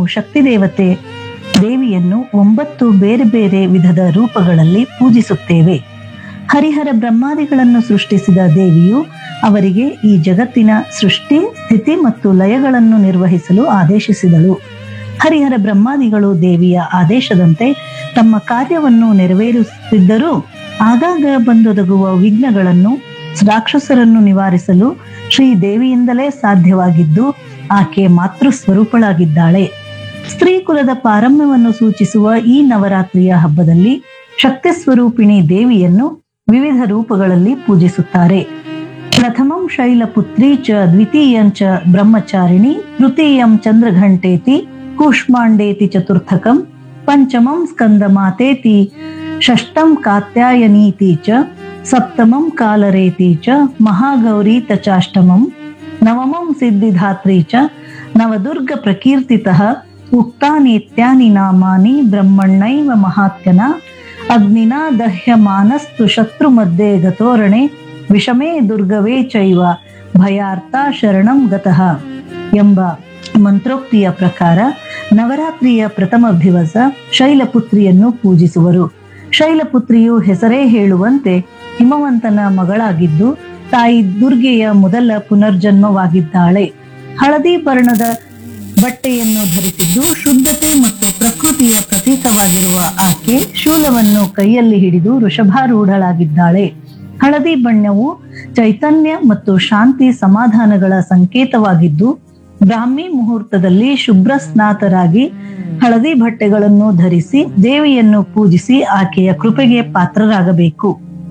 ಶಕ್ತಿ ದೇವತೆ ದೇವಿಯನ್ನು ಒಂಬತ್ತು ಬೇರೆ ಬೇರೆ ವಿಧದ ರೂಪಗಳಲ್ಲಿ ಪೂಜಿಸುತ್ತೇವೆ ಹರಿಹರ ಬ್ರಹ್ಮಾದಿಗಳನ್ನು ಸೃಷ್ಟಿಸಿದ ದೇವಿಯು ಅವರಿಗೆ ಈ ಜಗತ್ತಿನ ಸೃಷ್ಟಿ ಸ್ಥಿತಿ ಮತ್ತು ಲಯಗಳನ್ನು ನಿರ್ವಹಿಸಲು ಆದೇಶಿಸಿದಳು ಹರಿಹರ ಬ್ರಹ್ಮಾದಿಗಳು ದೇವಿಯ ಆದೇಶದಂತೆ ತಮ್ಮ ಕಾರ್ಯವನ್ನು ನೆರವೇರಿಸುತ್ತಿದ್ದರೂ ಆಗಾಗ ಬಂದೊದಗುವ ವಿಘ್ನಗಳನ್ನು ರಾಕ್ಷಸರನ್ನು ನಿವಾರಿಸಲು ಶ್ರೀ ದೇವಿಯಿಂದಲೇ ಸಾಧ್ಯವಾಗಿದ್ದು ಆಕೆ ಮಾತೃ ಸ್ವರೂಪಳಾಗಿದ್ದಾಳೆ ಸ್ತ್ರೀ ಕುಲದ ಪಾರಮ್ಯವನ್ನು ಸೂಚಿಸುವ ಈ ನವರಾತ್ರಿಯ ಹಬ್ಬದಲ್ಲಿ ಶಕ್ತಿ ಸ್ವರೂಪಿಣಿ ದೇವಿಯನ್ನು ವಿವಿಧ ರೂಪಗಳಲ್ಲಿ ಪೂಜಿಸುತ್ತಾರೆ ಪ್ರಥಮಂ ಶೈಲಪುತ್ರಿ ಚ ದ್ವಿತೀಯಂ ಚ ಬ್ರಹ್ಮಚಾರಿಣಿ ತೃತೀಯಂ ಚಂದ್ರಘಂಟೇತಿ ಕೂಷ್ಮಾಂಡೇತಿ ಚತುರ್ಥಕಂ ಪಂಚಮಂ ಸ್ಕಂದಮಾತೇತಿ ಷಷ್ಟಂ ಕಾತ್ಯಾಯನೀತಿ ಚ ಸಪ್ತಮಂ ಕಾಲರೇತಿ ಚ ಮಹಾಗೌರಿ ತಚಾಷ್ಟಮಂ ನವಮಂ ಸಿದ್ಧಿಧಾತ್ರಿ ಚ ನವದುರ್ಗ ಪ್ರಕೀರ್ತಿತಃ ಉಕ್ತಾನೇತ್ಯಾನಿ ನಾಮಾನಿ ಬ್ರಹ್ಮಣ್ಣೈವ ಮಹಾತ್ಯನ ಅಗ್ನಿನಾ ದಹ್ಯಮಾನಸ್ತು ಶತ್ರು ಮಧ್ಯೆ ಗತೋರಣೆ ವಿಷಮೇ ದುರ್ಗವೇ ಚೈವ ಭಯಾರ್ಥ ಶರಣಂ ಗತಃ ಎಂಬ ಮಂತ್ರೋಕ್ತಿಯ ಪ್ರಕಾರ ನವರಾತ್ರಿಯ ಪ್ರಥಮ ದಿವಸ ಶೈಲಪುತ್ರಿಯನ್ನು ಪೂಜಿಸುವರು ಶೈಲಪುತ್ರಿಯು ಹೆಸರೇ ಹೇಳುವಂತೆ ಹಿಮವಂತನ ಮಗಳಾಗಿದ್ದು ತಾಯಿ ದುರ್ಗೆಯ ಮೊದಲ ಪುನರ್ಜನ್ಮವಾಗಿದ್ದಾಳೆ ಹಳದಿ ಬಣ್ಣದ ಬಟ್ಟೆಯನ್ನು ಧರಿಸಿದ್ದು ಶುದ್ಧತೆ ಮತ್ತು ಪ್ರಕೃತಿಯ ಪ್ರತೀಕವಾಗಿರುವ ಆಕೆ ಶೂಲವನ್ನು ಕೈಯಲ್ಲಿ ಹಿಡಿದು ವೃಷಭಾರೂಢಳಾಗಿದ್ದಾಳೆ ಹಳದಿ ಬಣ್ಣವು ಚೈತನ್ಯ ಮತ್ತು ಶಾಂತಿ ಸಮಾಧಾನಗಳ ಸಂಕೇತವಾಗಿದ್ದು ಬ್ರಾಹ್ಮಿ ಮುಹೂರ್ತದಲ್ಲಿ ಶುಭ್ರ ಸ್ನಾತರಾಗಿ ಹಳದಿ ಬಟ್ಟೆಗಳನ್ನು ಧರಿಸಿ ದೇವಿಯನ್ನು ಪೂಜಿಸಿ ಆಕೆಯ ಕೃಪೆಗೆ ಪಾತ್ರರಾಗಬೇಕು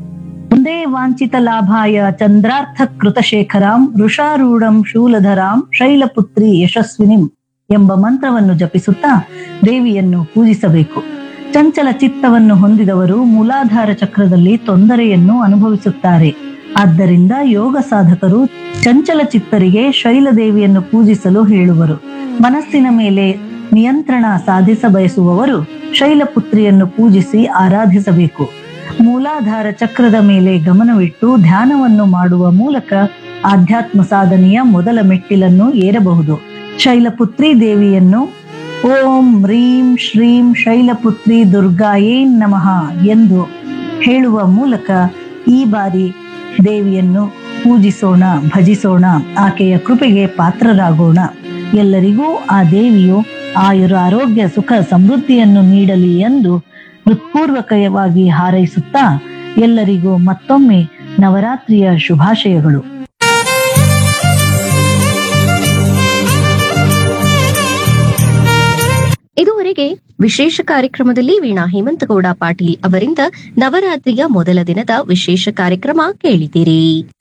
ಒಂದೇ ವಾಂಛಿತ ಲಾಭಾಯ ಚಂದ್ರಾರ್ಥ ಕೃತಶೇಖರಾಂ ವೃಷಾರೂಢಂ ಶೂಲಧರಾಂ ಶೈಲಪುತ್ರಿ ಯಶಸ್ವಿನಿಂ ಎಂಬ ಮಂತ್ರವನ್ನು ಜಪಿಸುತ್ತಾ ದೇವಿಯನ್ನು ಪೂಜಿಸಬೇಕು ಚಂಚಲ ಚಿತ್ತವನ್ನು ಹೊಂದಿದವರು ಮೂಲಾಧಾರ ಚಕ್ರದಲ್ಲಿ ತೊಂದರೆಯನ್ನು ಅನುಭವಿಸುತ್ತಾರೆ ಆದ್ದರಿಂದ ಯೋಗ ಸಾಧಕರು ಚಂಚಲ ಚಿತ್ತರಿಗೆ ಶೈಲದೇವಿಯನ್ನು ಪೂಜಿಸಲು ಹೇಳುವರು ಮನಸ್ಸಿನ ಮೇಲೆ ನಿಯಂತ್ರಣ ಸಾಧಿಸ ಬಯಸುವವರು ಶೈಲಪುತ್ರಿಯನ್ನು ಪೂಜಿಸಿ ಆರಾಧಿಸಬೇಕು ಮೂಲಾಧಾರ ಚಕ್ರದ ಮೇಲೆ ಗಮನವಿಟ್ಟು ಧ್ಯಾನವನ್ನು ಮಾಡುವ ಮೂಲಕ ಆಧ್ಯಾತ್ಮ ಸಾಧನೆಯ ಮೊದಲ ಮೆಟ್ಟಿಲನ್ನು ಏರಬಹುದು ಶೈಲಪುತ್ರಿ ದೇವಿಯನ್ನು ಓಂ ರೀಂ ಶ್ರೀಂ ಶೈಲಪುತ್ರಿ ದುರ್ಗಾಯೇ ನಮಃ ಎಂದು ಹೇಳುವ ಮೂಲಕ ಈ ಬಾರಿ ದೇವಿಯನ್ನು ಪೂಜಿಸೋಣ ಭಜಿಸೋಣ ಆಕೆಯ ಕೃಪೆಗೆ ಪಾತ್ರರಾಗೋಣ ಎಲ್ಲರಿಗೂ ಆ ದೇವಿಯು ಆಯುರ ಆರೋಗ್ಯ ಸುಖ ಸಮೃದ್ಧಿಯನ್ನು ನೀಡಲಿ ಎಂದು ಹೃತ್ಪೂರ್ವಕವಾಗಿ ಹಾರೈಸುತ್ತಾ ಎಲ್ಲರಿಗೂ ಮತ್ತೊಮ್ಮೆ ನವರಾತ್ರಿಯ ಶುಭಾಶಯಗಳು ಇದುವರೆಗೆ ವಿಶೇಷ ಕಾರ್ಯಕ್ರಮದಲ್ಲಿ ವೀಣಾ ಹೇಮಂತಗೌಡ ಪಾಟೀಲ್ ಅವರಿಂದ ನವರಾತ್ರಿಯ ಮೊದಲ ದಿನದ ವಿಶೇಷ ಕಾರ್ಯಕ್ರಮ ಕೇಳಿದಿರಿ